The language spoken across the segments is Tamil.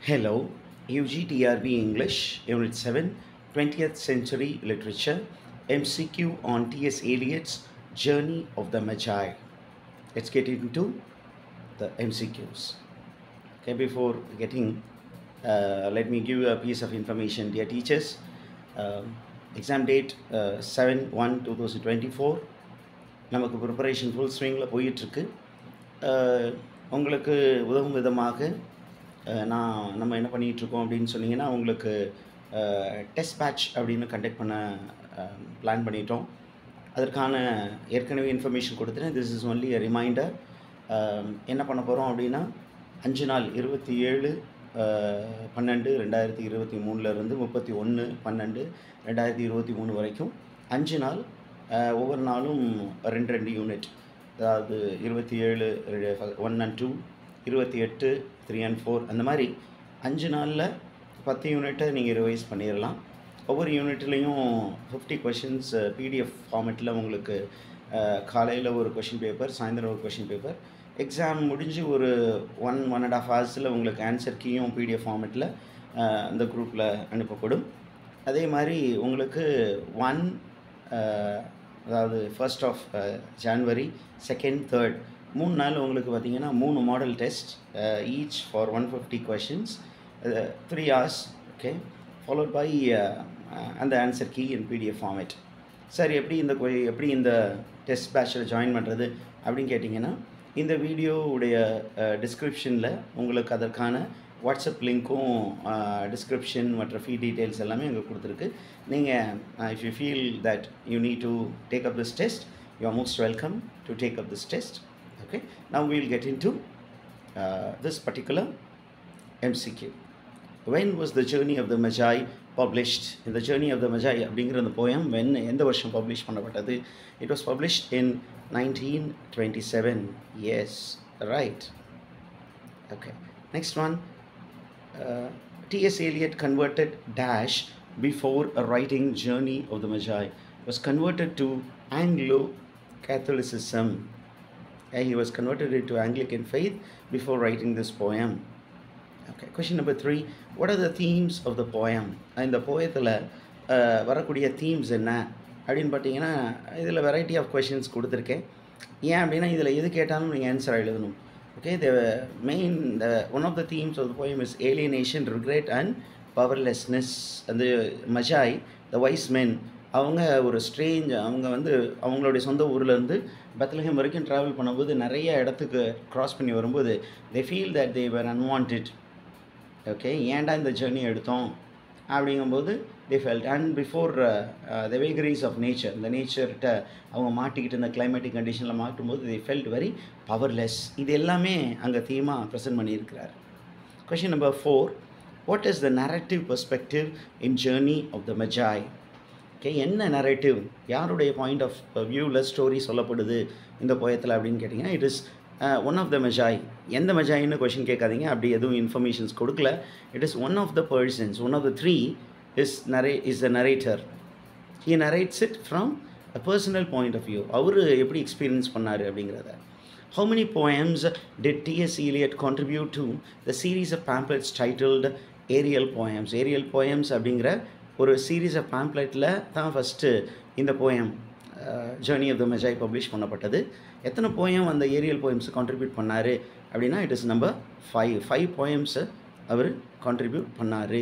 Hello, UGTRB English, Unit 7, 20th Century Literature, MCQ on T.S. Eliot's Journey of the Magi. Let's get into the MCQs. Okay, before getting, uh, let me give you a piece of information, dear teachers. Um, exam date uh, 7 1 2024 நமக்கு ப்ரிப்பரேஷன் ஃபுல் ஸ்விங்கில் போயிட்டுருக்கு உங்களுக்கு உதவும் விதமாக அஹ், நான் நம்ம என்ன பண்ணிகிட்ருக்கோம் அப்படின்னு சொன்னீங்கன்னா உங்களுக்கு டெஸ்ட் பேட்ச் அப்படின்னு கண்டக்ட் பண்ண பிளான் பண்ணிட்டோம் அதற்கான ஏற்கனவே இன்ஃபர்மேஷன் கொடுத்துட்டேன் this is only a reminder என்ன பண்ண போகிறோம் அப்படின்னா அஞ்சு நாள் இருபத்தி ஏழு பன்னெண்டு ரெண்டாயிரத்தி இருபத்தி மூணுலேருந்து முப்பத்தி ஒன்று பன்னெண்டு ரெண்டாயிரத்தி இருபத்தி மூணு வரைக்கும் அஞ்சு நாள் அஹ், ஒவ்வொரு நாளும் ரெண்டு ரெண்டு யூனிட் அதாவது இருபத்தி ஏழு ஒன் அண்ட் டூ இருபத்தி எட்டு த்ரீ அண்ட் ஃபோர் அந்த மாதிரி அஞ்சு நாளில் பத்து யூனிட்டை நீங்கள் ரிவைஸ் பண்ணிடலாம் ஒவ்வொரு யூனிட்லேயும் ஃபிஃப்டி கொஷின்ஸ் பிடிஎஃப் ஃபார்மேட்டில் உங்களுக்கு காலையில் ஒரு கொஷின் பேப்பர் சாயந்தரம் ஒரு கொஷின் பேப்பர் எக்ஸாம் முடிஞ்சு ஒரு ஒன் ஒன் அண்ட் ஆஃப் ஹவர்ஸில் உங்களுக்கு ஆன்சர் கீயும் பிடிஎஃப் ஃபார்மேட்டில் அந்த குரூப்பில் அனுப்பப்படும் அதே மாதிரி உங்களுக்கு ஒன் அதாவது first of January second third மூணு நாள் உங்களுக்கு பார்த்தீங்கன்னா மூணு model test each for one fifty questions three hours okay followed by அந்த answer key in PDF format sir எப்படி இந்த கொ- எப்படி இந்த டெஸ்ட் பேட்சில் ஜாயின் பண்ணுறது அப்படின்னு கேட்டிங்கன்னா இந்த வீடியோவுடைய டிஸ்கிரிப்ஷனில் உங்களுக்கு அதற்கான வாட்ஸ்அப் லிங்க்கும் டிஸ்கிரிப்ஷன் மற்ற ஃபீ டீட்டெயில்ஸ் எல்லாமே அங்கே கொடுத்துருக்கு நீங்கள் if you feel that you need to take up this test you are most welcome to take up this test okay now we'll get in to this particular MCQ. When was the Journey of the Magi published? In the Journey of the Magi அப்படிங்கிற அந்த poem when எந்த வருஷம் பப்ளிஷ் பண்ணப்பட்டது it was published in nineteen twenty seven yes right okay next one T.S. Eliot converted dash before writing Journey of the Magi was converted to Anglo-Catholicism. Uh, he was converted into Anglican faith before writing this poem. Okay, question number three. What are the themes of the poem? இந்த போயத்தில் வரக்கூடிய தீம்ஸ் என்ன அப்படின்னு பார்த்தீங்கன்னா இதில் வெரைட்டி ஆஃப் கொஷின்ஸ் கொடுத்துருக்கேன் ஏன் அப்படின்னா இதில் எது கேட்டாலும் நீங்கள் ஆன்சர் எழுதணும் okay the main the one of the themes of the poem is alienation regret and powerlessness அந்த மஜாய் த வைஸ் மென் அவங்க ஒரு ஸ்ட்ரேஞ்ச் அவங்க வந்து அவங்களுடைய சொந்த ஊர்லேருந்து பெத்லஹேம் வரைக்கும் ட்ராவல் பண்ணும்போது நிறைய இடத்துக்கு க்ராஸ் பண்ணி வரும்போது they feel that they were unwanted okay ஏன்டா இந்த ஜேர்னி எடுத்தோம் அப்படிங்கும்போது they felt and before the vagaries of nature இந்த நேச்சர்கிட்ட அவங்க மாட்டிக்கிட்டு இந்த கிளைமேட்டிக் கண்டிஷனில் மாட்டும்போது தே ஃபெல்ட் வெரி பவர்லெஸ் இது எல்லாமே அங்கே தீமாக ப்ரெசென்ட் பண்ணியிருக்கிறார் question number four what is the narrative perspective in journey of the magi okay என்ன நரேட்டிவ் யாருடைய பாயிண்ட் ஆஃப் வியூவில் ஸ்டோரி சொல்லப்படுது இந்த போயத்தில் அப்படின்னு கேட்டிங்கன்னா it is one of the magi எந்த மெஜாயின்னு கொஷின் கேட்காதீங்க அப்படி எதுவும் இன்ஃபர்மேஷன்ஸ் கொடுக்கல it is one of the persons one of the three is narrate is the narrator he narrates it from a personal point of view அவர் எப்படி எக்ஸ்பீரியன்ஸ் பண்ணார் அப்படிங்கிறத How many poems did T.S. Eliot contribute to the series of pamphlets titled Aerial Poems? Aerial Poems அப்படிங்கிற ஒரு சீரீஸ் ஆஃப் பேம்ப்ளெட்டில் தான் ஃபஸ்ட்டு இந்த poem journey of the magi publish பண்ணப்பட்டது எத்தனை போயம் அந்த ஏரியல் போயம்ஸ் கான்ட்ரிபியூட் பண்ணார் அப்படின்னா it is number five five போயம்ஸை அவர் கான்ட்ரிபியூட் பண்ணார்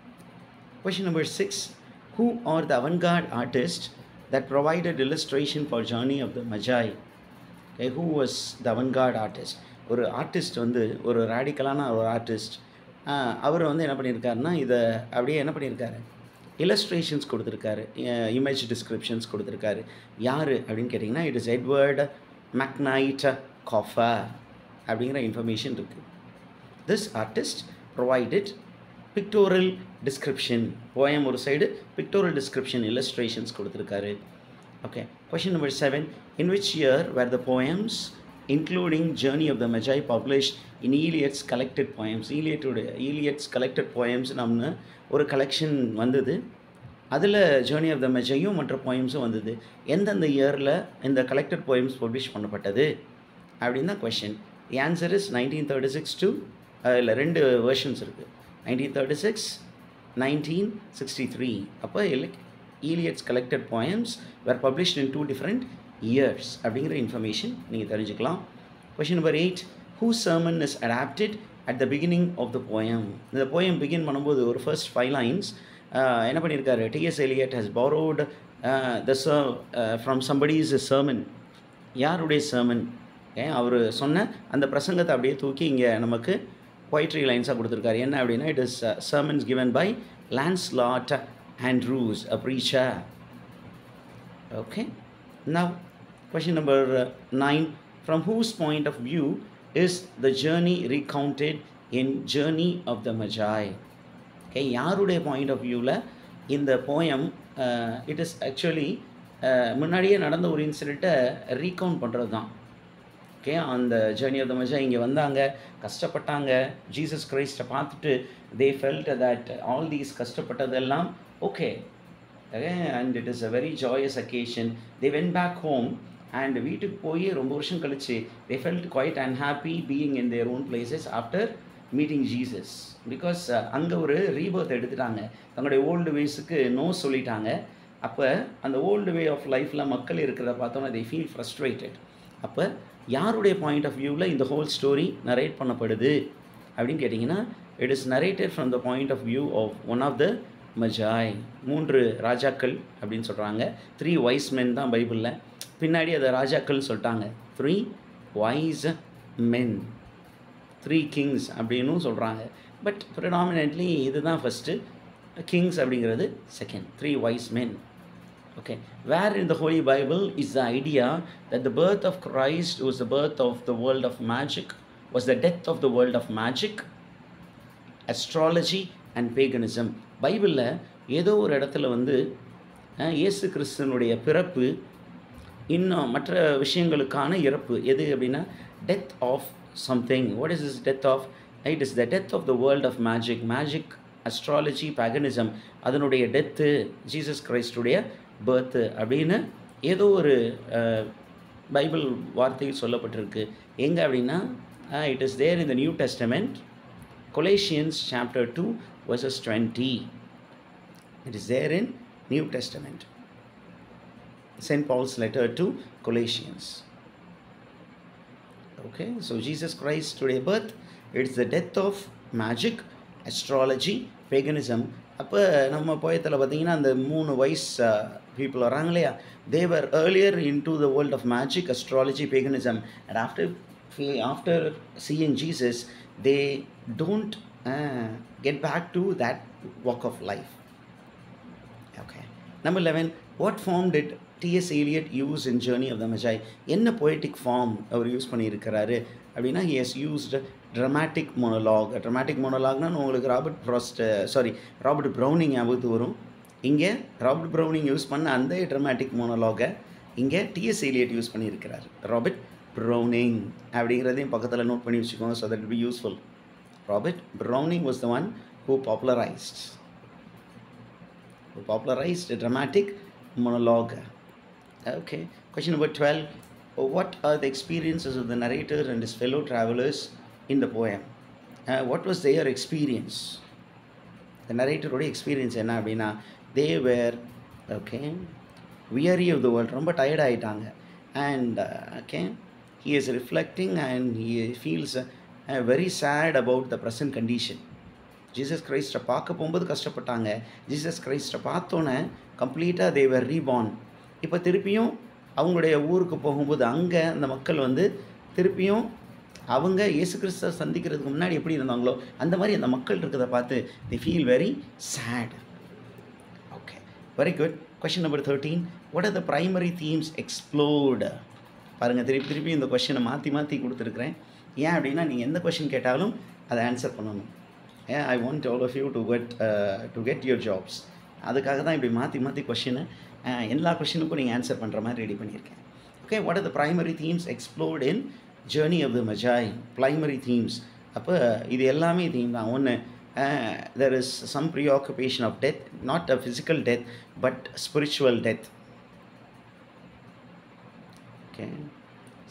Question number six Who are the avant garde artists that provided illustration for Journey of the Magi? Okay, who was the avant garde artist? ஒரு ஆர்டிஸ்ட் வந்து ஒரு ரேடிக்கலான ஒரு ஆர்டிஸ்ட் அவர் வந்து என்ன பண்ணியிருக்காருன்னா இதை அப்படியே என்ன பண்ணியிருக்காரு இல்லஸ்ட்ரேஷன்ஸ் கொடுத்துருக்காரு இமேஜ் டிஸ்கிரிப்ஷன்ஸ் கொடுத்துருக்காரு யார் அப்படின்னு கேட்டிங்கன்னா it is Edward McKnight Kauffer அப்படிங்கிற இன்ஃபர்மேஷன் இருக்குது this artist provided pictorial description poem ஒரு சைடு பிக்டோரல் டிஸ்கிரிப்ஷன் இல்லஸ்ட்ரேஷன்ஸ் கொடுத்துருக்காரு okay question number seven in which year were the poems including journey of the magi publish in Eliot's collected poems ஈலியட்டோட ஈலியட்ஸ் கலெக்டட் போயம்ஸ் நம்ம ஒரு கலெக்ஷன் வந்தது அதில் ஜேர்னி ஆஃப் த மெஜையும் மற்ற போயம்ஸும் வந்தது எந்தெந்த இயரில் இந்த கலெக்டட் போயம்ஸ் பப்ளிஷ் பண்ணப்பட்டது அப்படின்னு தான் question the answer is nineteen thirty six to இல்லை ரெண்டு வெர்ஷன்ஸ் இருக்குது nineteen thirty six nineteen sixty three அப்போ Eliot's collected poems were published in two different years அப்படிங்கிற இன்ஃபர்மேஷன் நீங்கள் தெரிஞ்சுக்கலாம் question number eight who sermon is adapted at the beginning of the poem இந்த poem begin பண்ணும்போது ஒரு ஃபர்ஸ்ட் ஃபைவ் லைன்ஸ் என்ன பண்ணியிருக்காரு T S Eliot has borrowed uh, the ser uh, from somebody's sermon யாருடைய sermon ஏன் அவர் சொன்ன அந்த பிரசங்கத்தை அப்படியே தூக்கி இங்கே நமக்கு poetry லைன்ஸாக கொடுத்துருக்காரு என்ன அப்படின்னா it is sermons given by Lancelot Andrews, a preacher. Okay. Now, question number uh, nine. From whose point of view is the journey recounted in Journey of the Magi? Okay, யாருடைய பாயிண்ட் ஆஃப் வியூவில் இந்த போயம் இட் இஸ் ஆக்சுவலி முன்னாடியே நடந்த ஒரு இன்சிடெண்ட்டை ரீகவுண்ட் பண்ணுறது தான் ஓகே அந்த ஜேர்னி ஆஃப் த மஜா இங்கே வந்தாங்க கஷ்டப்பட்டாங்க ஜீசஸ் கிரைஸ்ட்டை பார்த்துட்டு they felt that all these கஷ்டப்பட்டதெல்லாம் okay and it is a very joyous occasion they went back home and வீட்டுக்கு போய் ரொம்ப வருஷம் கழிச்சு they felt quite unhappy being in their own places after meeting Jesus because அங்கே ஒரு ரீபர்த் எடுத்துட்டாங்க தங்களுடைய ஓல்டு வேஸுக்கு நோ சொல்லிட்டாங்க அப்போ அந்த ஓல்டு வே ஆஃப் லைஃப்பில் மக்கள் இருக்கிறத பார்த்தோன்னா தே ஃபீல் ஃப்ரஸ்ட்ரேட்டட் அப்போ யாருடைய பாயிண்ட் ஆஃப் வியூவில் இந்த ஹோல் ஸ்டோரி நரேட் பண்ணப்படுது அப்படின்னு கேட்டிங்கன்னா it is narrated from the point of view of one of the magi மூன்று ராஜாக்கள் அப்படின்னு சொல்கிறாங்க த்ரீ வைஸ் மென் தான் பைபிளில் பின்னாடி அதை ராஜாக்கள்னு சொல்லிட்டாங்க three wise men three kings அப்படின்னும் சொல்கிறாங்க பட் ப்ரிடாமினென்ட்லி இதுதான் ஃபஸ்ட்டு கிங்ஸ் அப்படிங்கிறது second three wise men Okay, where in the Holy Bible is the idea that the birth of Christ was the birth of the world of magic, was the death of the world of magic, astrology and paganism? பைபிளில் ஏதோ ஒரு இடத்துல வந்து அஹ், இயேசு கிறிஸ்தனுடைய பிறப்பு இன்னும் மற்ற விஷயங்களுக்கான இறப்பு எது அப்படின்னா death of something what is is death of it is the death of the world of magic magic astrology paganism அதனுடைய டெத்து ஜீசஸ் கிரைஸ்டுடைய பர்த்து அப்படின்னு ஏதோ ஒரு அஹ், பைபிள் வார்த்தையில் சொல்லப்பட்டிருக்கு எங்கே அப்படின்னா it is there in the New Testament Colossians chapter two verses twenty it is there in New Testament St. Paul's letter to Colossians. Okay, so Jesus Christ today birth, it's the death of magic, astrology, paganism. அப்போ நம்ம போயத்தில் பார்த்தீங்கன்னா அந்த மூணு வயசு பீப்புள் வராங்க இல்லையா they were earlier in to the world of magic astrology paganism and after after seeing Jesus they don't get back to that walk of life okay number eleven what form did T S Eliot use in journey of the magi என்ன பொய்டிக் ஃபார்ம் அவர் யூஸ் பண்ணியிருக்கிறாரு அப்படின்னா he has used dramatic monologue dramatic மொனலாக்னா உங்களுக்கு Robert Frost sorry Robert Browning ஞாபகத்து வரும் இங்கே ராபர்ட் ப்ரௌனிங் யூஸ் பண்ண அந்த ட்ரமாட்டிக் மோனலாகை இங்கே டிஎஸ் ஏலியட் யூஸ் பண்ணியிருக்கிறார் ராபர்ட் ப்ரௌனிங் அப்படிங்கிறதையும் பக்கத்தில் நோட் பண்ணி வச்சுக்கோங்க so that be useful Robert Browning was the one who popularised who popularized a dramatic monologue. Okay, question number 12. What are the experiences of the narrator and his fellow travelers in the poem? Uh, what was their experience? The narrator experience என்ன அப்படின்னா they were okay weary of the world ரொம்ப டயர்ட் ஆகிட்டாங்க and okay he is reflecting and he feels very sad about the present condition Jesus கிரைஸ்ட்டை பார்க்க போகும்போது கஷ்டப்பட்டாங்க ஜீசஸ் கிரைஸ்ட்டை பார்த்தோன்னே கம்ப்ளீட்டாக தேவர் ரீபார்ன் இப்போ திருப்பியும் அவங்களுடைய ஊருக்கு போகும்போது அங்கே அந்த மக்கள் வந்து திருப்பியும் அவங்க இயேசு கிறிஸ்துவை சந்திக்கிறதுக்கு முன்னாடி எப்படி இருந்தாங்களோ அந்த மாதிரி அந்த மக்கள் இருக்கிறத பார்த்து they feel very sad okay very good question number thirteen what are the primary themes explored பாருங்கள் திருப்பி திருப்பி இந்த கொஷினை மாற்றி மாற்றி கொடுத்துருக்குறேன் ஏன் அப்படின்னா நீங்கள் எந்த கொஷின் கேட்டாலும் அதை ஆன்சர் பண்ணணும் ஏன் I want all of you to get to get your jobs அதுக்காக தான் இப்படி மாற்றி மாற்றி கொஷினை எல்லா கொஷினுக்கும் நீங்கள் ஆன்சர் பண்ணுற மாதிரி ரெடி பண்ணியிருக்கேன் okay what are the primary themes explored in journey of the magi primary themes அப்போ இது எல்லாமே தீம் தான் ஒன்று there is some preoccupation of death not a physical death but spiritual death okay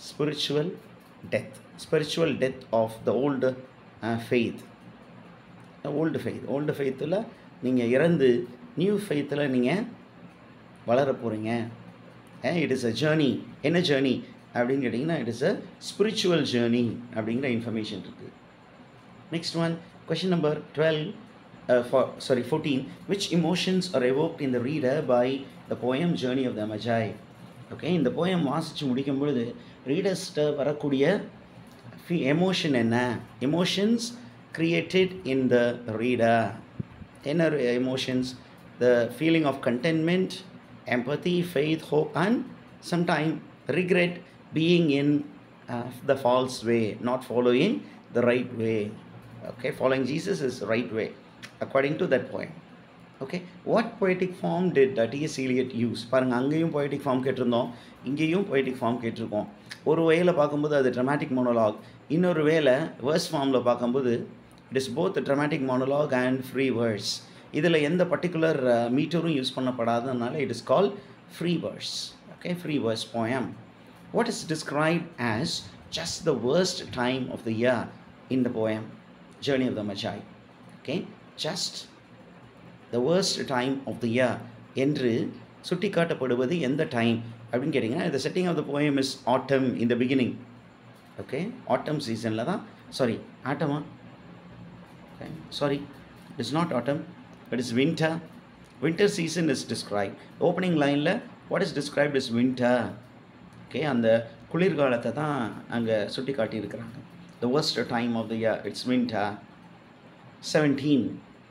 spiritual death spiritual death of the old faith old faith old ஃபெய்த்தில் நீங்கள் இறந்து நியூ ஃபெய்த்தில் நீங்கள் வளர போகிறீங்க இட் இஸ் அ ஜேர்னி என்ன ஜேர்னி அப்படின்னு கேட்டிங்கன்னா it is a spiritual journey அப்படிங்கிற இன்ஃபர்மேஷன் இருக்குது next one question number twelve four sorry fourteen which emotions are evoked in the reader by the poem journey of the magi okay இந்த போயம் வாசித்து முடிக்கும் பொழுது ரீடர்ஸ்கிட்ட வரக்கூடிய ஃபி எமோஷன் என்ன emotions created in the reader என்ன emotions the feeling of contentment empathy faith hope and sometime regret being in uh, the false way not following the right way okay following jesus is right way according to that poem okay what poetic form did T S Eliot use பாருங்கள் அங்கேயும் poetic ஃபார்ம் கேட்டிருந்தோம் இங்கேயும் poetic ஃபார்ம் கேட்டிருக்கோம் ஒரு வேல பார்க்கும்போது அது dramatic monologue இன்னொரு வேலை வேர்ஸ் ஃபார்மில் பார்க்கும்போது it is both dramatic monologue and free verse இதில் எந்த பர்டிகுலர் மீட்டரும் யூஸ் பண்ணப்படாததுனால it is call free verse okay free verse poem what is described as just the worst time of the year in the poem journey of the magi okay just the worst time of the year என்று சுட்டிக்காட்டப்படுவது எந்த டைம் அப்படின்னு கேட்டிங்கன்னா the setting of the poem is autumn in the beginning okay autumn சீசனில் தான் சாரி ஆட்டமா okay sorry it's not autumn it is winter winter season is describe opening லைனில் what is described is winter okay அந்த குளிர்காலத்தை தான் அங்கே சுட்டி காட்டியிருக்கிறாங்க the worst time of the year it's winter seventeen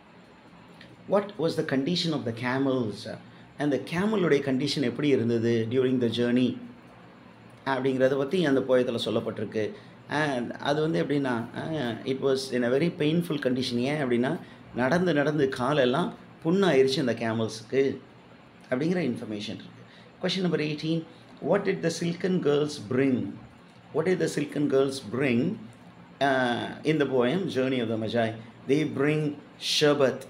what was the condition of the camels அந்த கேமலுடைய கண்டிஷன் எப்படி இருந்தது டியூரிங் த ஜேர்னி அப்படிங்கிறத பற்றி அந்த போயத்தில் சொல்லப்பட்டிருக்கு அண்ட் அது வந்து எப்படின்னா it was in a very painful condition ஏன் அப்படின்னா நடந்து நடந்து காலெல்லாம் புண்ணாயிருச்சு அந்த கேமல்ஸுக்கு அப்படிங்கிற இன்ஃபர்மேஷன் இருக்குது question number eighteen what did the silken girls bring what did the silken girls bring uh, in the poem journey of the magi they bring sherbet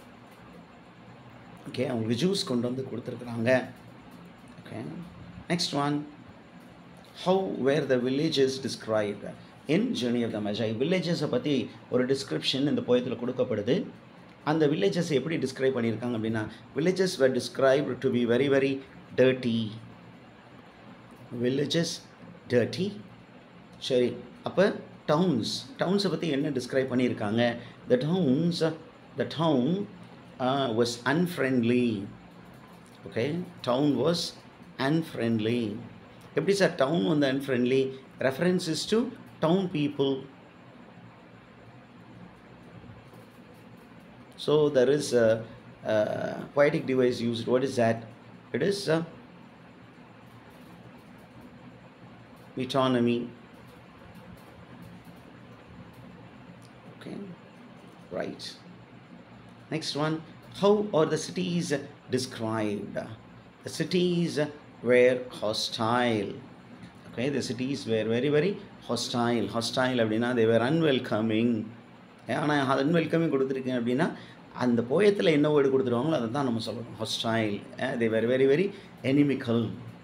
okay அவங்களுக்கு ஜூஸ் கொண்டு வந்து கொடுத்துருக்குறாங்க okay next one how were the villages described in journey of the Magi வில்லேஜஸை பற்றி ஒரு டிஸ்கிரிப்ஷன் இந்த போயத்தில் கொடுக்கப்படுது அந்த வில்லேஜஸ் எப்படி டிஸ்கிரைப் பண்ணியிருக்காங்க அப்படின்னா villages were described to be very very dirty villages dirty சரி அப்போ டவுன்ஸ் டவுன்ஸை பற்றி என்ன டிஸ்கிரைப் பண்ணியிருக்காங்க the towns the town was unfriendly okay town was unfriendly எப்படி சார் டவுன் வந்து unfriendly references to town people so there is poetic device used what is that it is uh, metonymy okay right next one how are the cities described the cities were hostile okay the cities were very very hostile hostile அப்படின்னா they were unwelcoming ஆனால் அன்வெல்கமிங் கொடுத்துருக்கேன் அப்படின்னா அந்த போயத்தில் என்ன வேர்டு கொடுத்துருவாங்களோ அதை தான் நம்ம சொல்லணும் hostile they very very very inimical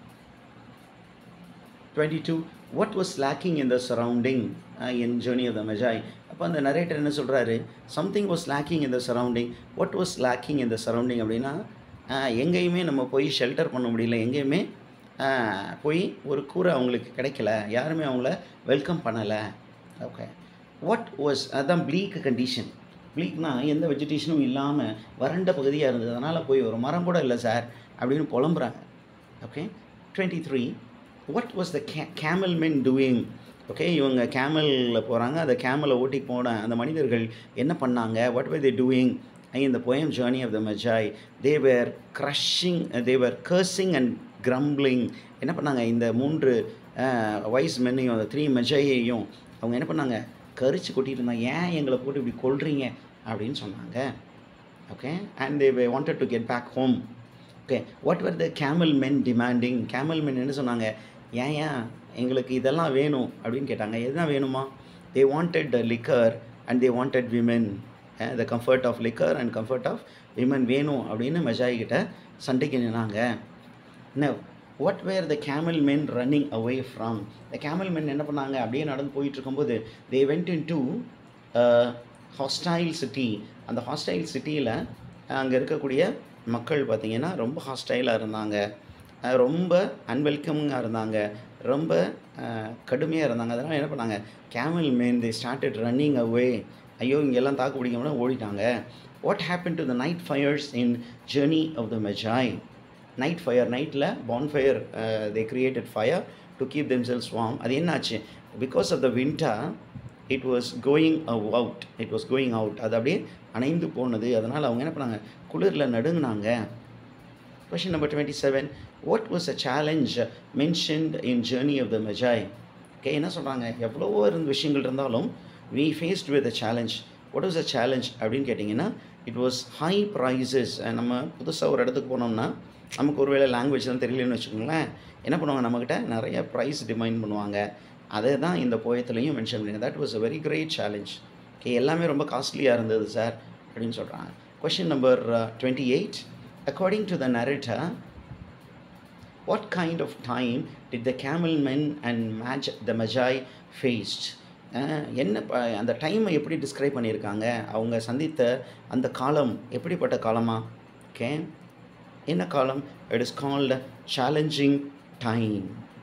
twenty two what was lacking in the surrounding in journey of the Magi அப்போ அந்த நரேட்டர் என்ன சொல்கிறாரு something was lacking in the surrounding what was lacking in the surrounding அப்படின்னா எங்கேயுமே நம்ம போய் ஷெல்டர் பண்ண முடியல எங்கேயுமே போய் ஒரு கூரை அவங்களுக்கு கிடைக்கல யாருமே அவங்கள வெல்கம் பண்ணலை ஓகே வாட் வாஸ் அதுதான் ப்ளீக் கண்டிஷன் ப்ளீக்னா எந்த வெஜிடேஷனும் இல்லாமல் வறண்ட பகுதியாக இருந்தது அதனால் போய் ஒரு மரம் கூட இல்லை சார் அப்படின்னு புலம்புறாங்க okay twenty three what was the கே கேமல் மென் டூயிங் ஓகே இவங்க கேமலில் போகிறாங்க அந்த கேமலை ஓட்டி போன அந்த மனிதர்கள் என்ன பண்ணாங்க வாட் வே தே டூயிங் இந்த poem journey of the magi they were crushing they were cursing and grumbling என்ன பண்ணாங்க இந்த மூன்று வைஸ் மென்னையும் அந்த த்ரீ மெஜையையும் அவங்க என்ன பண்ணாங்க கரிச்சு கொட்டிட்டு இருந்தாங்க ஏன் எங்களை போட்டு இப்படி கொள்றீங்க அப்படின்னு சொன்னாங்க okay and they wanted to get back home okay what were the camel men demanding camel men என்ன சொன்னாங்க ஏன் ஏன் எங்களுக்கு இதெல்லாம் வேணும் அப்படின்னு கேட்டாங்க எதுதான் வேணுமா they wanted the liquor and they wanted women the comfort of liquor and comfort of women வேணும் அப்படின்னு மெஜாய் கிட்ட சண்டைக்கு நின்னாங்க என்ன what were the camel men running away from the camel men என்ன பண்ணாங்க அப்படியே நடந்து போயிட்டு இருக்கும்போது they went in to hostile city அந்த ஹாஸ்டைல் சிட்டியில் அங்கே இருக்கக்கூடிய மக்கள் பார்த்திங்கன்னா ரொம்ப ஹாஸ்டைலாக இருந்தாங்க அஹ் ரொம்ப அன்வெல்கமிங்காக இருந்தாங்க ரொம்ப கடுமையாக இருந்தாங்க அதனால் என்ன பண்ணாங்க camel man they started running away ஐயோ இங்கெல்லாம் தாக்கு பிடிக்காம ஓடிட்டாங்க what happen to the night fires in journey of the Magi night fire நைட்டில் bonfire they created fire to keep themselves warm அது என்னாச்சு because of the winter it was going out it was going out அது அப்படியே அணைந்து போனது அதனால் அவங்க என்ன பண்ணாங்க குளிரில் நடுங்கினாங்க Question number 27. What was a challenge mentioned in Journey of the Magi? Okay என்ன சொல்கிறாங்க எவ்வளவோ இருந்த விஷயங்கள் இருந்தாலும் we faced with a challenge. What was a challenge அப்படின்னு கேட்டிங்கன்னா இட் வாஸ் ஹை ப்ரைஸஸ் நம்ம புதுசாக ஒரு இடத்துக்கு போனோம்னா நமக்கு ஒருவேளை லாங்குவேஜ் தான் தெரியலன்னு வச்சுக்கோங்களேன் என்ன பண்ணுவாங்க நம்மக்கிட்ட நிறைய ப்ரைஸ் டிமைண்ட் பண்ணுவாங்க அதை தான் இந்த போயத்துலையும் மென்ஷன் பண்ணிங்க that was a very great challenge okay எல்லாமே ரொம்ப காஸ்ட்லியாக இருந்தது சார் அப்படின்னு சொல்கிறாங்க question number twenty eight According to the narrator, what kind of time did the camel men and Magi, the Magi faced? அஹ், என்ன ப அந்த டைமை எப்படி டிஸ்கிரைப் பண்ணியிருக்காங்க அவங்க சந்தித்த அந்த காலம் எப்படிப்பட்ட காலமா ஓகே என்ன காலம் it is called challenging time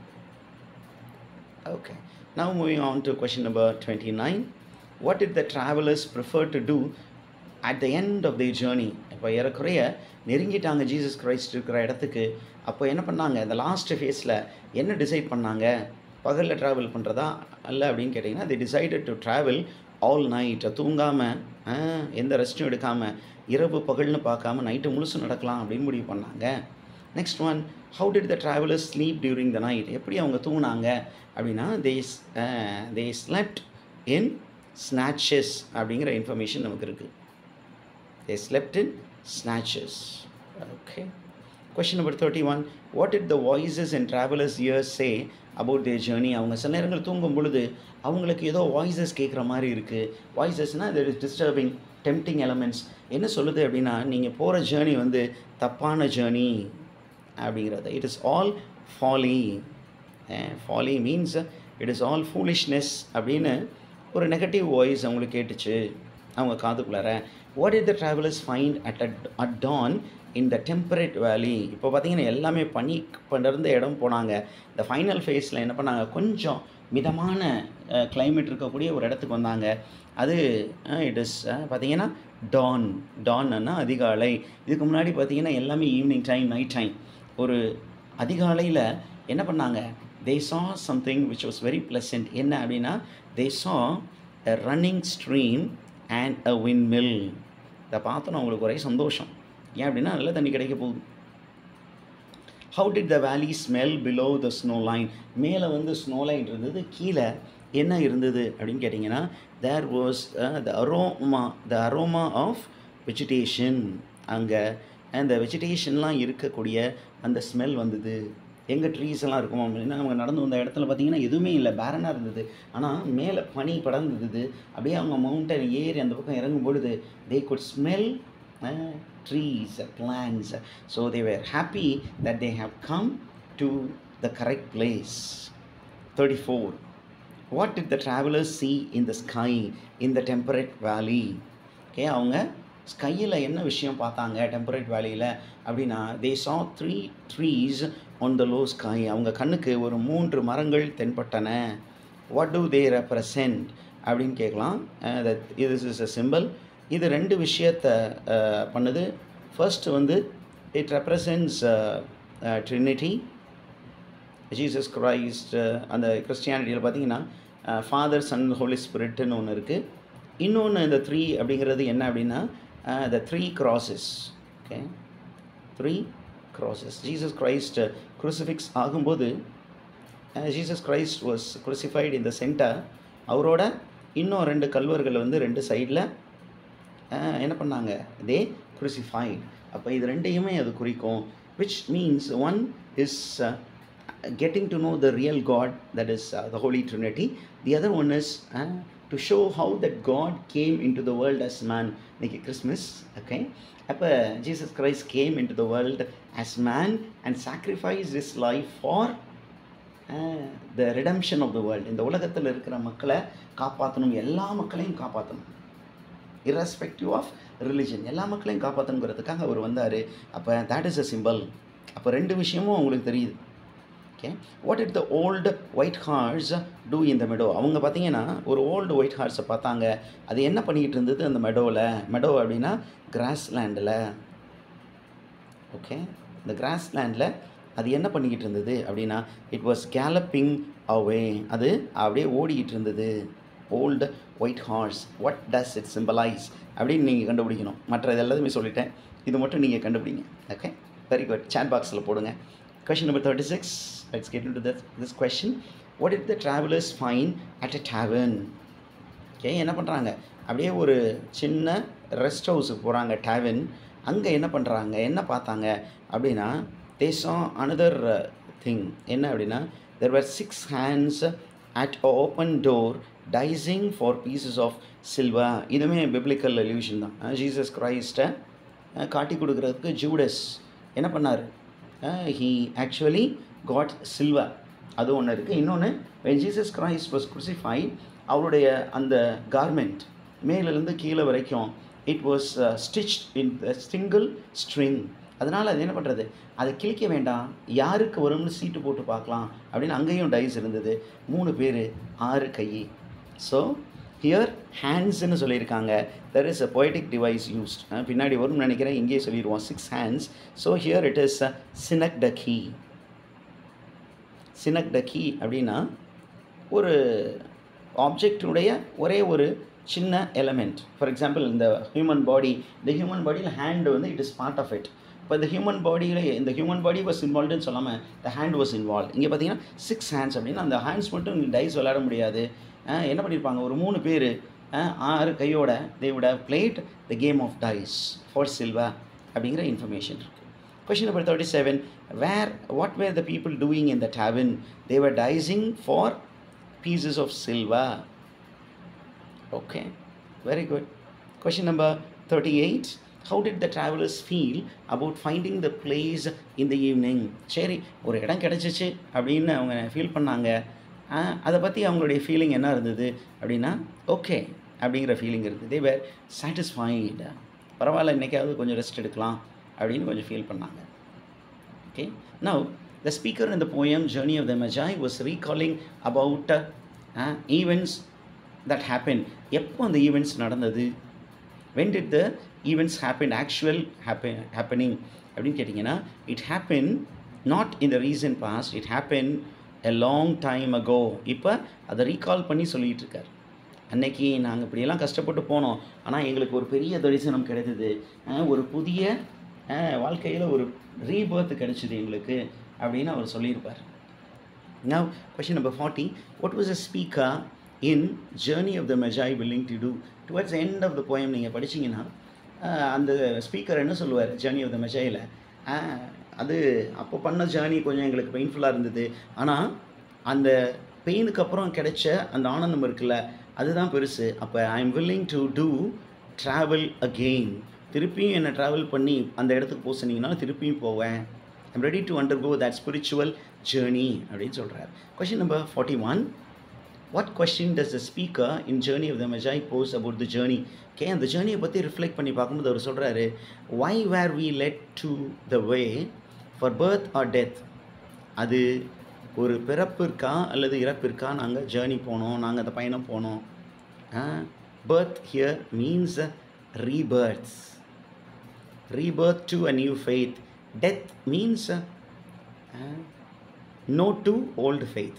Okay. Now moving on to question number 29. What did the travelers prefer to do at the end of their journey? இப்போ ஏறக்குறைய நெருங்கிட்டாங்க ஜீசஸ் கிரைஸ்ட் இருக்கிற இடத்துக்கு அப்போ என்ன பண்ணாங்க இந்த லாஸ்ட் ஃபேஸில் என்ன டிசைட் பண்ணாங்க பகலில் ட்ராவல் பண்ணுறதா அல்ல அப்படின்னு கேட்டிங்கன்னா they decided to travel all night தூங்காமல் எந்த ரெஸ்ட்டும் எடுக்காமல் இரவு பகல்னு பார்க்காம நைட்டு முழுசும் நடக்கலாம் அப்படின்னு முடிவு பண்ணாங்க next one how did the travellers sleep during the night எப்படி அவங்க தூங்குனாங்க அப்படின்னா they they slept in snatches அப்படிங்கிற இன்ஃபர்மேஷன் நமக்கு இருக்குது they slept in snatches okay question number thirty one what did the voices and travellers ears say about their journey அவங்க சில நேரங்கள் தூங்கும் பொழுது அவங்களுக்கு ஏதோ வாய்ஸஸ் கேட்குற மாதிரி இருக்குது வாய்ஸஸ்னால் that is disturbing tempting elements என்ன சொல்லுது அப்படின்னா நீங்கள் போகிற ஜேர்னி வந்து தப்பான ஜேர்னி அப்படிங்கிறது it is all folly folly means it is all foolishness அப்படின்னு ஒரு நெகட்டிவ் வாய்ஸ் அவங்களுக்கு கேட்டுச்சு அவங்க காதுக்குள்ளார what did the travellers find at at dawn in the temperate valley இப்போ பார்த்தீங்கன்னா எல்லாமே பனி படர்ந்த இடம் போனாங்க இந்த ஃபைனல் ஃபேஸில் என்ன பண்ணாங்க கொஞ்சம் மிதமான climate இருக்கக்கூடிய ஒரு இடத்துக்கு வந்தாங்க அது இட் இஸ் பார்த்தீங்கன்னா டான் டான்னா அதிகாலை இதுக்கு முன்னாடி பார்த்தீங்கன்னா எல்லாமே ஈவினிங் டைம் நைட் டைம் ஒரு அதிகாலையில் என்ன பண்ணாங்க they saw something which was very pleasant என்ன அப்படின்னா they saw a running stream and a windmill இதை பார்த்தோன்னா அவங்களுக்கு ஒரே சந்தோஷம் ஏன் அப்படின்னா நல்ல தண்ணி கிடைக்க போகுது how did the valley smell below the snow line மேலே வந்து ஸ்னோ லைன் இருந்தது கீழே என்ன இருந்தது அப்படின்னு கேட்டிங்கன்னா there was the aroma the aroma of vegetation அங்கே அந்த வெஜிடேஷன்லாம் இருக்கக்கூடிய அந்த ஸ்மெல் வந்தது எங்கே ட்ரீஸ் எல்லாம் இருக்குமோ அப்படின்னா அவங்க நடந்து வந்த இடத்துல பார்த்தீங்கன்னா எதுவுமே இல்லை பேரனாக இருந்தது ஆனால் மேலே பனி படர்ந்தது அப்படியே அவங்க மவுண்டன் ஏறி அந்த பக்கம் இறங்கும் பொழுது they good smell trees, plants. So they were happy that they have come to the correct place. 34. What did the travelers see in the sky in the temperate valley? Okay அவங்க ஸ்கையில் என்ன விஷயம் பார்த்தாங்க டெம்பரேட் வேலியில் அப்படின்னா they saw three trees on the low sky அவங்க கண்ணுக்கு ஒரு மூன்று மரங்கள் தென்பட்டன வாட் டு தே ரெப்ரசன்ட் அப்படின்னு கேட்கலாம் இது இஸ் அ சிம்பிள் இது ரெண்டு விஷயத்த அஹ், பண்ணுது ஃபர்ஸ்ட் வந்து it represents trinity Jesus Christ அந்த கிறிஸ்டியானிட்டியில் பார்த்தீங்கன்னா ஃபாதர் சன் ஹோலி ஸ்பிரிட்னு ஒன்று இருக்குது இன்னொன்று இந்த த்ரீ அப்படிங்கிறது என்ன அப்படின்னா the three crosses okay three crosses Jesus Christ crucifix ஆகும்போது Jesus Christ was crucified in the centre அவரோட இன்னும் ரெண்டு கல்வர்கள் வந்து ரெண்டு சைடில் என்ன பண்ணாங்க தே crucified அப்போ இது ரெண்டையுமே அது குறிக்கும் which means one is getting to know the real God that is uh, the Holy Trinity the other one is uh, to show how that God came into the world as man இன்னைக்கு கிறிஸ்மஸ் ஓகே அப்போ Jesus Christ came in to the world as man and sacrifice is life for the redemption of the world இந்த உலகத்தில் இருக்கிற மக்களை காப்பாற்றணும் எல்லா மக்களையும் காப்பாற்றணும் irrespective ஆஃப் ரிலிஜன் எல்லா மக்களையும் காப்பாற்றணுங்கிறதுக்காக அவர் வந்தார் அப்போ that இஸ் a symbol அப்போ ரெண்டு விஷயமும் உங்களுக்கு தெரியுது okay what did the old white horse do in the meadow அவங்க பார்த்தீங்கன்னா ஒரு ஓல்டு ஒயிட் ஹார்ஸை பார்த்தாங்க அது என்ன பண்ணிக்கிட்டு இருந்தது அந்த மெடோவில் மெடோ அப்படின்னா கிராஸ் லேண்டில் ஓகே இந்த கிராஸ் லேண்டில் அது என்ன பண்ணிக்கிட்டு இருந்தது அப்படின்னா இட் வாஸ் கேலப்பிங் அவே அது அப்படியே ஓடிக்கிட்டு இருந்தது old white horse what does it symbolise அப்படின்னு நீங்கள் கண்டுபிடிக்கணும் மற்ற இது எல்லாத்தையுமே சொல்லிட்டேன் இது மட்டும் நீங்கள் கண்டுபிடிங்க ஓகே வெரி குட் chat பாக்ஸில் போடுங்க question number thirty six let's get in to this question what did the travellers find at a tavern okay என்ன பண்ணுறாங்க அப்படியே ஒரு சின்ன ரெஸ்ட் ஹவுஸுக்கு போகிறாங்க டேவன் அங்கே என்ன பண்ணுறாங்க என்ன பார்த்தாங்க அப்படின்னா தேசம் அனதர் திங் என்ன அப்படின்னா there were six hands at open door dicing for pieces of silver இதுவுமே பிப்ளிக்கல் illusion தான் ஜீசஸ் கிரைஸ்ட்டை காட்டி கொடுக்குறதுக்கு ஜூடஸ் என்ன பண்ணார் ஹீ ஆக்சுவலி காட் சில்வர் அது ஒன்று இருக்குது இன்னொன்று when Jesus Christ was crucified அவருடைய அந்த கார்மெண்ட் மேலிருந்து கீழே வரைக்கும் it was stitch in single string அதனால் அது என்ன பண்ணுறது அதை கிழிக்க வேண்டாம் யாருக்கு வரும்னு சீட்டு போட்டு பார்க்கலாம் அப்படின்னு அங்கேயும் டைஸ் இருந்தது மூணு பேர் ஆறு கை ஸோ ஹியர் ஹேண்ட்ஸ்னு சொல்லியிருக்காங்க there is a poetic device used பின்னாடி வரும்னு நினைக்கிறேன் இங்கேயே சொல்லிடுவோம் six hands so here it is synecdoche synecdoche அப்படின்னா ஒரு ஆப்ஜெக்டினுடைய ஒரே ஒரு சின்ன எலமெண்ட் ஃபார் எக்ஸாம்பிள் இந்த ஹியூமன் பாடி இந்த ஹியூமன் பாடியில் ஹேண்டு வந்து it is part of it இப்போ இந்த ஹியூமன் பாடியில் இந்த ஹியூமன் பாடி வாஸ் இன்வால்வ்டுன்னு சொல்லாமல் த ஹேண்ட் வாஸ் இன்வால்வ் இங்கே பார்த்தீங்கன்னா சிக்ஸ் ஹேண்ட்ஸ் அப்படின்னா அந்த ஹேண்ட்ஸ் மட்டும் டைஸ் விளையாட முடியாது அஹ் என்ன பண்ணியிருப்பாங்க ஒரு மூணு பேர் ஆறு கையோட they would have played the game of dice for silver அப்படிங்கிற இன்ஃபர்மேஷன் இருக்குது Question number 37 Where, what were the people doing in the tavern? They were dicing for pieces of silver. Okay, very good. Question number 38 How did the travelers feel about finding the place in the evening? சரி ஒரு இடம் கிடச்சிச்சு அப்படின்னு அவங்க ஃபீல் பண்ணாங்க ஆ, அதை பற்றி அவங்களுடைய ஃபீலிங் என்ன இருந்தது அப்படின்னா ஓகே அப்படிங்கிற ஃபீலிங் இருந்தது தே வேர் சாட்டிஸ்ஃபைடு பரவாயில்ல இன்றைக்காவது கொஞ்சம் ரெஸ்ட் எடுக்கலாம் அப்படின்னு கொஞ்சம் ஃபீல் பண்ணாங்க Okay. Now, the speaker in the poem Journey of the Magi was recalling about uh, uh, events that happened. எப்போ அந்த ஈவெண்ட்ஸ் நடந்தது when did the events happen actual happen happening அப்படின்னு கேட்டிங்கன்னா it happen not in the recent past it happened a long time ago இப்போ அதை ரீகால் பண்ணி சொல்லிகிட்டு இருக்கார் அன்னைக்கு நாங்கள் இப்படியெல்லாம் கஷ்டப்பட்டு போனோம் ஆனால் எங்களுக்கு ஒரு பெரிய தரிசனம் கிடைத்தது அஹ் ஒரு புதிய வாழ்க்கையில் ஒரு ரீபர்த் கிடைச்சிது எங்களுக்கு அப்படின்னு அவர் சொல்லியிருப்பார் Now, question number 40. What was the speaker in Journey of the Magi willing to do? Towards the end of the poem நீங்கள் படிச்சீங்கன்னா ஆஹ், அந்த ஸ்பீக்கர் என்ன சொல்லுவார் ஜேர்னி ஆஃப் த மெஜையில் அது அப்போ பண்ண ஜேர்னி கொஞ்சம் எங்களுக்கு பெயின்ஃபுல்லாக இருந்தது ஆனால் அந்த பெயினுக்கு அப்புறம் கிடைச்ச அந்த ஆனந்தம் இருக்குல்ல அதுதான் பெருசு அப்போ I am willing to do travel again திருப்பியும் என்னை ட்ராவல் பண்ணி அந்த இடத்துக்கு போக சொன்னீங்கன்னா திருப்பியும் போவேன் I'm ready to undergo that spiritual journey அப்படின்னு சொல்கிறார் question number forty one what question does the speaker in journey of the Magi pose about the journey கே அந்த ஜேர்னியை பற்றி ரிஃப்ளெக்ட் பண்ணி பார்க்கும்போது அவர் சொல்கிறாரு why were we led to the way for birth or death அது ஒரு பிறப்பிற்கா அல்லது இறப்பிற்கா நாங்கள் ஜேர்னி போனோம் நாங்கள் அந்த பயணம் போனோம் birth here means rebirths rebirth to a new faith. Death means uh, uh, no to old faith.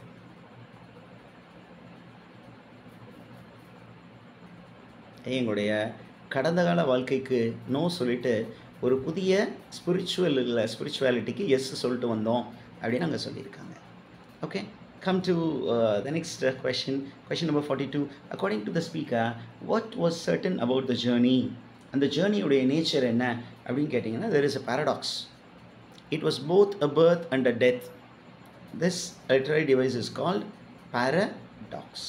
எங்களுடைய கடந்த கால வாழ்க்கைக்கு நோ சொல்லிட்டு ஒரு புதிய ஸ்பிரிச்சுவல் இல்லை ஸ்பிரிச்சுவாலிட்டிக்கு எஸ் சொல்லிட்டு வந்தோம் அப்படின்னு அங்கே சொல்லியிருக்காங்க okay come to the next question question number forty two according to the speaker what was certain about the journey அந்த ஜேர்னியுடைய நேச்சர் என்ன அப்படின்னு கேட்டிங்கன்னா there is a paradox it was both a birth and a death this literary device is called paradox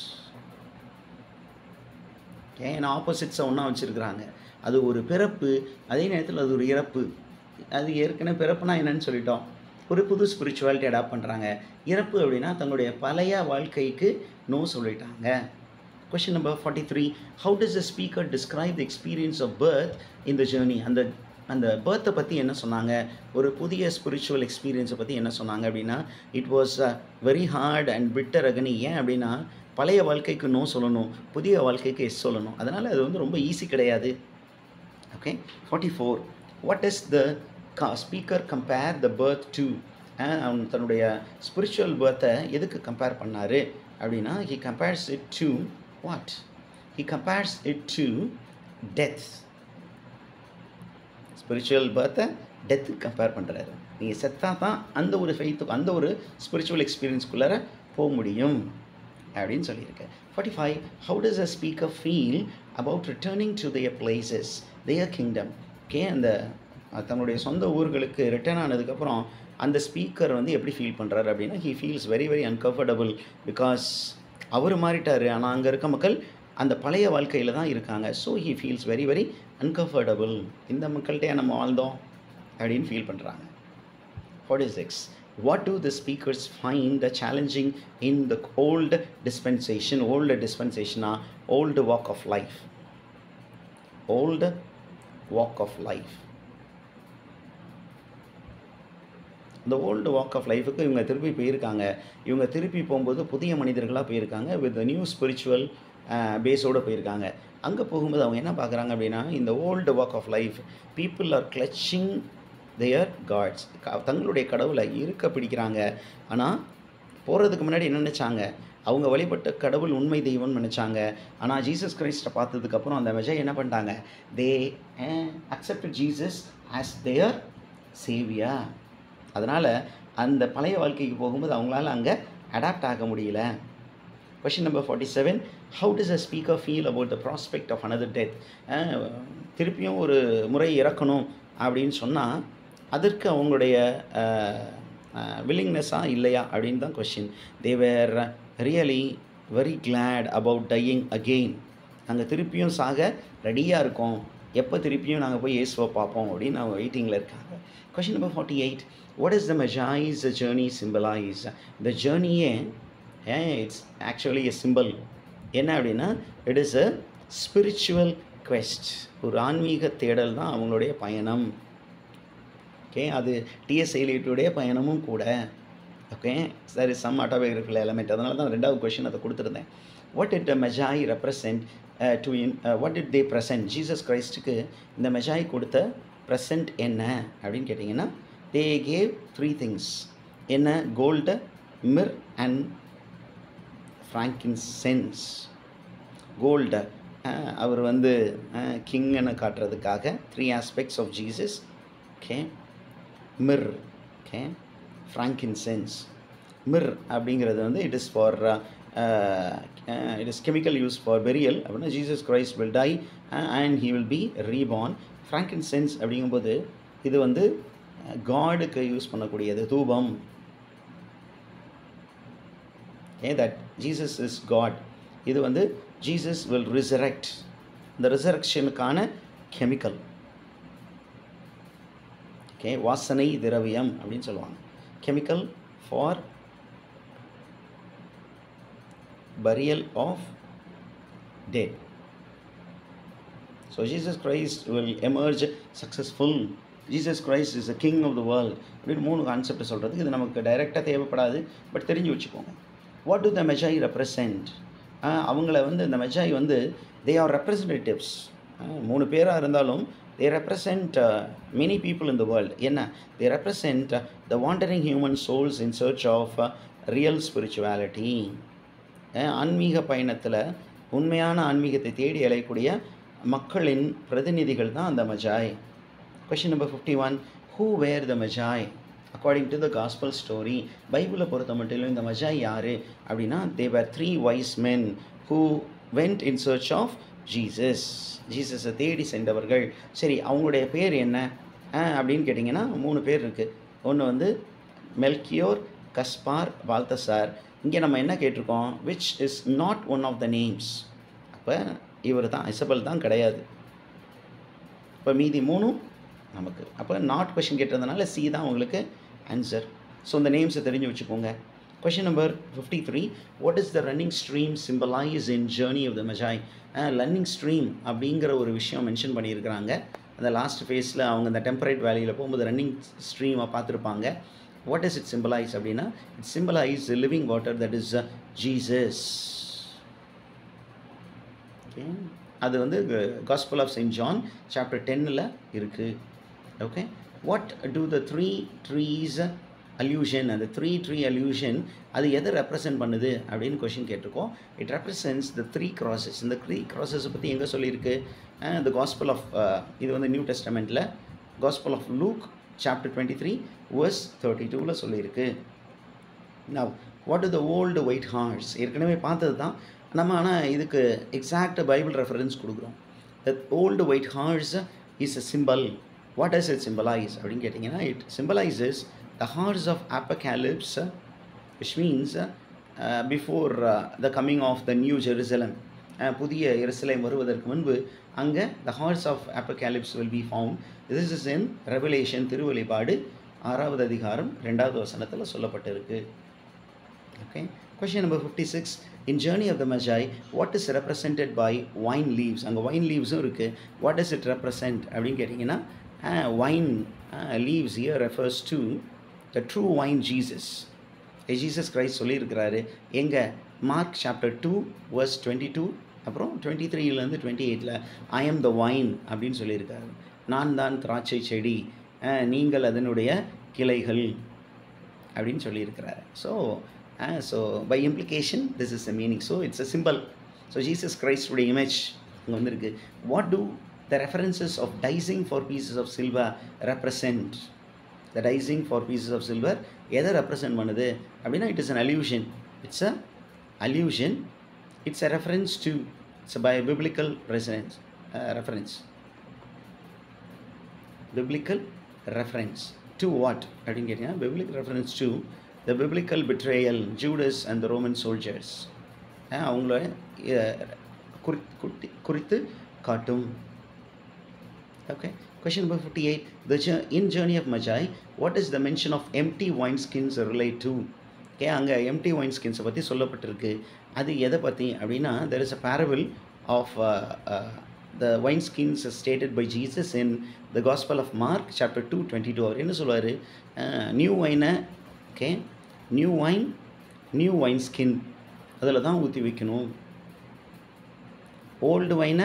ஏன்னா ஆப்போசிட்ஸை ஒன்றா வச்சுருக்குறாங்க அது ஒரு பிறப்பு அதே நேரத்தில் அது ஒரு இறப்பு அது ஏற்கனவே பிறப்புனா என்னன்னு சொல்லிட்டோம் ஒரு புது ஸ்பிரிச்சுவாலிட்டி அடாப்ட் பண்ணுறாங்க இறப்பு அப்படின்னா தங்களுடைய பழைய வாழ்க்கைக்கு நோ சொல்லிட்டாங்க question number forty three how does the speaker describe the experience of birth in the journey அந்த அந்த பேர்த்தை பற்றி என்ன சொன்னாங்க ஒரு புதிய ஸ்பிரிச்சுவல் எக்ஸ்பீரியன்ஸை பற்றி என்ன சொன்னாங்க அப்படின்னா it was very hard and bitter agony ஏன் அப்படின்னா பழைய வாழ்க்கைக்கு நோ சொல்லணும் புதிய வாழ்க்கைக்கு எஸ் சொல்லணும் அதனால் அது வந்து ரொம்ப ஈஸி கிடையாது okay forty four what is the கா speaker compare the birth to அவன் தன்னுடைய ஸ்பிரிச்சுவல் பர்த்தை எதுக்கு கம்பேர் பண்ணார் அப்படின்னா he compares it to what he compares it to death spiritual பர்த்தை டெத்துக்கு கம்பேர் பண்ணுறாரு நீங்கள் செத்தா தான் அந்த ஒரு ஃபெய்த்துக்கு அந்த ஒரு ஸ்பிரிச்சுவல் எக்ஸ்பீரியன்ஸ்குள்ளார போக முடியும் அப்படின்னு சொல்லியிருக்கேன் forty five how does a speaker feel about returning to their places their kingdom okay அந்த அஹ், தன்னுடைய சொந்த ஊர்களுக்கு ரிட்டர்ன் ஆனதுக்கப்புறம் அந்த ஸ்பீக்கர் வந்து எப்படி ஃபீல் பண்ணுறாரு அப்படின்னா he feels very very uncomfortable because அவர் மாறிட்டார் ஆனால் அங்கே இருக்க மக்கள் அந்த பழைய வாழ்க்கையில் தான் இருக்காங்க so he feels very very uncomfortable இந்த மக்கள்கிட்டே நம்ம வாழ்ந்தோம் அப்படின்னு ஃபீல் பண்ணுறாங்க 46 what do the speakers find the challenging in the old dispensation old dispensation or old walk of life old walk of life இந்த ஓல்டு வாக் ஆஃப் லைஃபுக்கு இவங்க திருப்பி போயிருக்காங்க இவங்க திருப்பி போகும்போது புதிய மனிதர்களாக போயிருக்காங்க வித் நியூ ஸ்பிரிச்சுவல் பேஸோடு போயிருக்காங்க அங்கே போகும்போது அவங்க என்ன பார்க்குறாங்க அப்படின்னா இந்த old walk of life people are clutching their gods தங்களுடைய கடவுளை இருக்க பிடிக்கிறாங்க ஆனால் போகிறதுக்கு முன்னாடி என்ன நினச்சாங்க அவங்க வழிபட்ட கடவுள் உண்மை தெய்வம்னு நினச்சாங்க ஆனால் ஜீசஸ் கிரைஸ்ட்டை பார்த்ததுக்கப்புறம் அந்த மெஜை என்ன பண்ணிட்டாங்க they accept Jesus as their saviour அதனால் அந்த பழைய வாழ்க்கைக்கு போகும்போது அவங்களால அங்கே அடாப்ட் ஆக முடியல question number forty seven how does a speaker feel about the prospect of another death திருப்பியும் ஒரு முறை இறக்கணும் அப்படின்னு சொன்னால் அதற்கு அவங்களுடைய வில்லிங்னஸ்ஸாக இல்லையா அப்படின்னு தான் question they were really very glad about dying again நாங்கள் திருப்பியும் சாக ரெடியாக இருக்கோம் எப்போ திருப்பியும் நாங்கள் போய் இயேசுவை பார்ப்போம் அப்படின்னு அவங்க வெயிட்டிங்கில் இருக்காங்க question number forty eight what is the Magi's journey symbolise இந்த ஜேர்னியே இட்ஸ் ஆக்சுவலி எ சிம்பிள் என்ன அப்படின்னா it is a spiritual quest ஒரு ஆன்மீக தேடல் தான் அவங்களுடைய பயணம் ஓகே அது டிஎஸ் எலிட்டுடைய பயணமும் கூட ஓகே சரி சம் ஆட்டோபயோகிராஃபில் எலமெண்ட் அதனால தான் ரெண்டாவது கொஷின் அதை கொடுத்துருந்தேன் what it Magi represent to in what it they present Jesus கிரைஸ்ட்டுக்கு இந்த மெஜாய் கொடுத்த ப்ரெசன்ட் என்ன அப்படின்னு கேட்டிங்கன்னா தே கேவ் த்ரீ திங்ஸ் என்ன gold myrrh and frankincense gold அவர் வந்து கிங்னு காட்டுறதுக்காக three aspects of Jesus okay myrrh okay frankincense myrrh அப்படிங்கிறது வந்து it is for it is chemical use for burial அப்படின்னா Jesus Christ will die and he will be reborn frankincense அப்படிங்கும்போது இது வந்து காடுக்கு யூஸ் பண்ணக்கூடியது தூபம் ஏ தட் ஜீசஸ் இஸ் காட் இது வந்து ஜீசஸ் வில் ரிசரக்ட் இந்த ரிசரக்ஷனுக்கான கெமிக்கல் ஓகே வாசனை திரவியம் அப்படின்னு சொல்லுவாங்க chemical for burial of dead so jesus christ will emerge successful Jesus Christ is a king of the world அப்படின்னு மூணு கான்செப்ட் சொல்கிறதுக்கு இது நமக்கு டைரெக்டாக தேவைப்படாது பட் தெரிஞ்சு வச்சுக்கோங்க what do the Magi represent அவங்கள வந்து இந்த மெஜாய் வந்து தே ஆர் ரெப்ரசன்டேட்டிவ்ஸ் மூணு பேராக இருந்தாலும் they represent many people in the world என்ன they represent the wandering human souls in search of real spirituality ஆன்மீக பயணத்தில் உண்மையான ஆன்மீகத்தை தேடி அலையக்கூடிய மக்களின் பிரதிநிதிகள் தான் அந்த Magi question number fifty one who were the Magi according to the gospel story பைபிளை பொறுத்த மட்டும் இந்த மஜாய் யார் அப்படின்னா they were three wise men who went in search of Jesus ஜீசஸை தேடி சென்றவர்கள் சரி அவங்களுடைய பேர் என்ன அப்படின்னு கேட்டிங்கன்னா மூணு பேர் இருக்குது ஒன்று வந்து மெல்கியோர் கஸ்பார் வால்தசார் இங்கே நம்ம என்ன கேட்டிருக்கோம் which is not one of the names அப்போ இவர் தான் இசபல் தான் கிடையாது இப்போ மீதி மூணும் நமக்கு அப்போ நாட் கொஷின் கேட்டதுனால சி தான் உங்களுக்கு ஆன்சர் ஸோ இந்த நேம்ஸை தெரிஞ்சு வச்சுக்கோங்க question number fifty three what is the running stream symbolise in journey of the Magi running stream அப்படிங்கிற ஒரு விஷயம் மென்ஷன் பண்ணியிருக்கிறாங்க அந்த லாஸ்ட் ஃபேஸில் அவங்க அந்த டெம்பரேட் வேலியில் போகும்போது ரன்னிங் ஸ்ட்ரீமை பார்த்துருப்பாங்க வாட் இஸ் இட் சிம்பலைஸ் அப்படின்னா it symbolise living water that is Jesus okay அது வந்து gospel of Saint John chapter டென்னில் இருக்குது okay what do the three trees allusion அந்த த்ரீ ட்ரீ அல்யூஷன் அது எதை ரெப்ரசன்ட் பண்ணுது அப்படின்னு கொஷின் கேட்டிருக்கோம் it represents the three crosses இந்த த்ரீ க்ராசஸை பற்றி எங்கே சொல்லியிருக்கு த காஸ்பல் ஆஃப் இது வந்து நியூ டெஸ்டமெண்ட்டில் gospel of Luke chapter twenty three verse thirty டூவில் சொல்லியிருக்கு now what do the old white horse ஏற்கனவே பார்த்தது தான் நம்ம ஆனால் இதுக்கு எக்ஸாக்ட் பைபிள் ரெஃபரன்ஸ் கொடுக்குறோம் the old white horse is a symbol what does it symbolise அப்படின்னு கேட்டிங்கன்னா it symbolises the horse of apocalypse which means uh, before uh, the coming of the new Jerusalem uh, புதிய எருசலேம் வருவதற்கு முன்பு அங்கே the horse of apocalypse will be found this is in revelation திருவெளிப்பாடு ஆறாவது அதிகாரம் ரெண்டாவது வசனத்தில் சொல்லப்பட்டிருக்கு okay question number fifty six in journey of the Magi what is represented by vine leaves அங்கே வைன் லீவ்ஸும் இருக்குது வாட் இஸ் இட் ரெப்ரசன்ட் அப்படின்னு கேட்டிங்கன்னா vine leaves here refers to the true vine Jesus Jesus Christ சொல்லியிருக்கிறாரு எங்கே Mark chapter two verse twenty two அப்புறம் டுவெண்ட்டி த்ரீலேருந்து டுவெண்ட்டி எயிட்டில் ஐ எம் த வைன் அப்படின்னு சொல்லியிருக்காரு நான் தான் திராட்சை செடி நீங்கள் அதனுடைய கிளைகள் அப்படின்னு சொல்லியிருக்கிறாரு so so by implication this is a meaning so it's a simple so Jesus கிரைஸ்டுடைய இமேஜ் இங்கே வந்திருக்கு what do the references of dicing for pieces of silver represent the dicing for pieces of silver எதை ரெப்ரசன்ட் பண்ணுது அப்படின்னா it is an allusion it's a allusion it's a reference to it's by biblical resonance reference biblical reference to what அப்படின்னு கேட்டிங்கன்னா biblical reference to the biblical betrayal Judas and the Roman soldiers அவங்கள குறி குறித்து காட்டும் Okay. Question number 58. The in journey of Magi, what is the mention of empty wine skins relate to? Okay அங்கே எம்டி ஒயின் ஸ்கின்ஸை பற்றி சொல்லப்பட்டிருக்கு அது எதை பற்றி அப்படின்னா there is a parable of the wine skins stated by Jesus in the gospel of Mark chapter two twenty two அவர் என்ன சொல்லுவார் நியூ ஒயினை okay new wine new wine skin அதில் தான் ஊற்றி வைக்கணும் ஓல்டு ஒயினை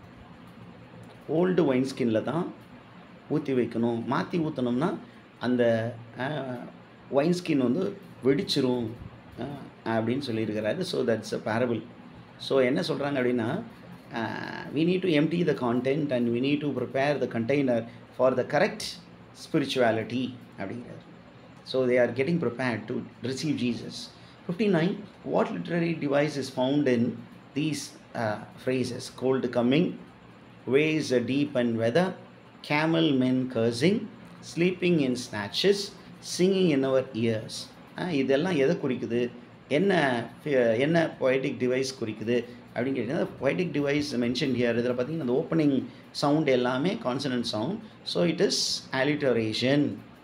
ஓல்டு ஒயின் ஸ்கின்ல தான் ஊற்றி வைக்கணும் மாற்றி ஊற்றினோம்னா அந்த ஒயின் ஸ்கின் வந்து வெடிச்சிரும் அப்படின்னு சொல்லியிருக்கிறாரு so that's a parable so என்ன சொல்கிறாங்க அப்படின்னா we need to empty the content and we need to prepare the container for the correct spirituality அப்படிங்கிறார் so they are getting prepared to receive Jesus fifty nine what literary device is found in these phrases cold coming ways are deep and weather, camel men cursing, sleeping in snatches, singing in our ears. இதெல்லாம் எதை குறிக்குது என்ன என்ன பொய்டிக் டிவைஸ் குறிக்குது அப்படின்னு கேட்டிங்கன்னா பொய்டிக் டிவைஸ் மென்ஷன் ஹியர் இதில் பார்த்தீங்கன்னா அந்த ஓப்பனிங் சவுண்ட் எல்லாமே consonant sound so it is alliteration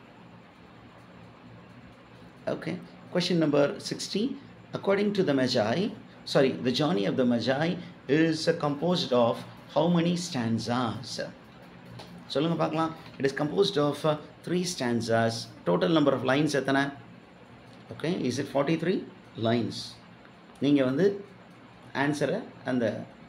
okay question number sixty according to the Magi sorry the journey of the Magi is composed of how many stanzas சொல்லுங்கள் பார்க்கலாம் it is composed of three stanzas total number of lines எத்தனை okay is it forty three lines நீங்கள் வந்து ஆன்சரை அந்த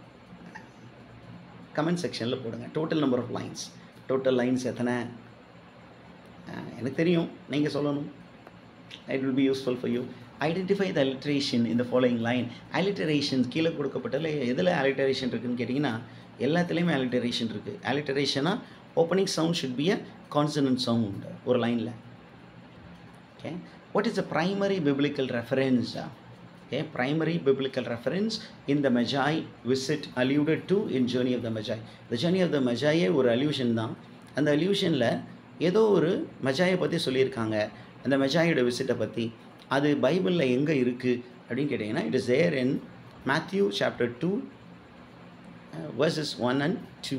கமெண்ட் செக்ஷனில் போடுங்க total number of lines total lines எத்தனை எனக்கு தெரியும் நீங்கள் சொல்லணும் it will be useful for you identify the alliteration இந்த ஃபாலோயிங் லைன் அலிட்டரேஷன் கீழே கொடுக்கப்பட்டல எதில் அலிட்டரேஷன் இருக்குதுன்னு கேட்டிங்கன்னா எல்லாத்துலேயுமே அலிட்டரேஷன் இருக்குது அலிட்டரேஷனாக opening sound should be a consonant sound ஒரு லைனில் okay what is the primary biblical reference okay primary biblical reference in the Magi visit alluded to in journey of the Magi the journey of the மெஜாயே ஒரு அல்யூஷன் தான் அந்த அல்யூஷனில் ஏதோ ஒரு மெஜாயை பற்றி சொல்லியிருக்காங்க அந்த மெஜாயோட விசிட்டை பற்றி அது பைபிளில் எங்கே இருக்குது அப்படின்னு கேட்டிங்கன்னா it is there in Matthew chapter two verses 1 and 2.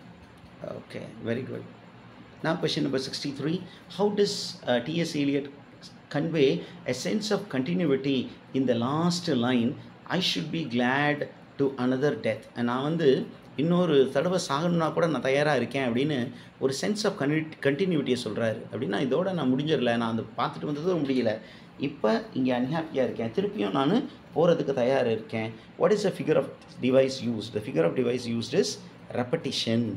Okay, very good. Now question number 63. How does uh, T.S. Eliot convey a sense of continuity in the last line i should be glad to another death நான் வந்து இன்னொரு தடவை சாகணும்னா கூட நான் தயாராக இருக்கேன் அப்படின்னு ஒரு சென்ஸ் ஆஃப் கன்டி கண்டினியூட்டியை சொல்கிறாரு அப்படின்னா இதோட நான் முடிஞ்சிடல நான் அந்த பார்த்துட்டு வந்ததும் முடியல இப்போ இங்கே அன்ஹாப்பியாக இருக்கேன் திருப்பியும் நான் போகிறதுக்கு தயாராக இருக்கேன் what is the figure of device use the figure of device used is repetition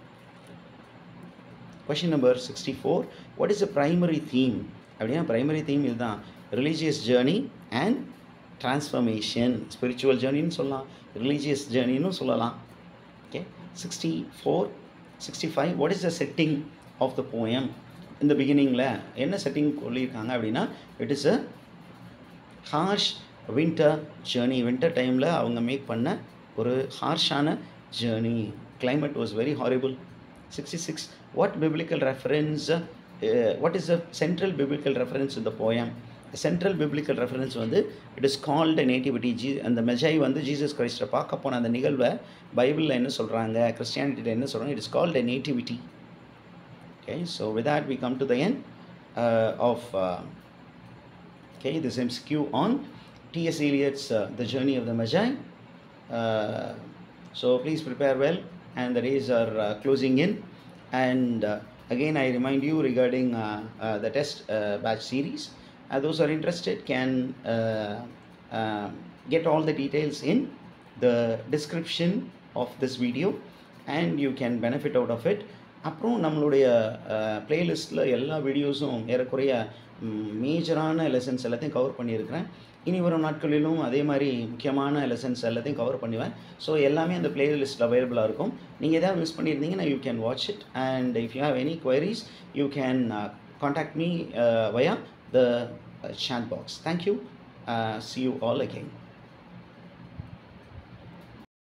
question number sixty four what is the primary theme அப்படின்னா ப்ரைமரி தீம் இதுதான் religious journey and transformation spiritual ஜேர்னின்னு சொல்லலாம் ரிலீஜியஸ் ஜேர்னின்னு சொல்லலாம் okay sixty four sixty five what is the setting of the poem இந்த பிகினிங்கில் என்ன செட்டிங் சொல்லியிருக்காங்க அப்படின்னா it is a harsh winter journey winter டைமில் அவங்க மேக் பண்ண ஒரு ஹார்ஷான journey climate was very horrible 66 what biblical reference uh, what is the central biblical reference in the poem central biblical reference வந்து இட் இஸ் கால்டு நேட்டிவிட்டி ஜீ அந்த மெஜாய் வந்து ஜீசஸ் கிரைஸ்டை பார்க்க போன அந்த நிகழ்வை பைபிளில் என்ன சொல்கிறாங்க கிறிஸ்டியானிட்டியில் என்ன சொல்கிறாங்க it is called nativity okay so with that we come to the end of okay this MCQ on T.S. Eliot's uh, The Journey of the Magi. Uh, so please prepare well, and the days are uh, closing in. And uh, again, I remind you regarding uh, uh, the test uh, batch series. Uh, those who are interested can uh, uh, get all the details in the description of this video, and you can benefit out of it. அப்புறம் நம்மளுடைய பிளேலிஸ்ட்டில் எல்லா வீடியோஸும் ஏறக்குறைய மேஜரான லெசன்ஸ் எல்லாத்தையும் கவர் பண்ணியிருக்கிறேன் இனி வரும் நாட்களிலும் அதே மாதிரி முக்கியமான லெசன்ஸ் எல்லாத்தையும் கவர் பண்ணுவேன் ஸோ எல்லாமே அந்த பிளேலிஸ்ட்டில் அவைலபிளாக இருக்கும் நீங்கள் எதாவது மிஸ் பண்ணியிருந்தீங்கன்னா you can watch it and if you have any queries you can contact me via the chat box thank you see you all again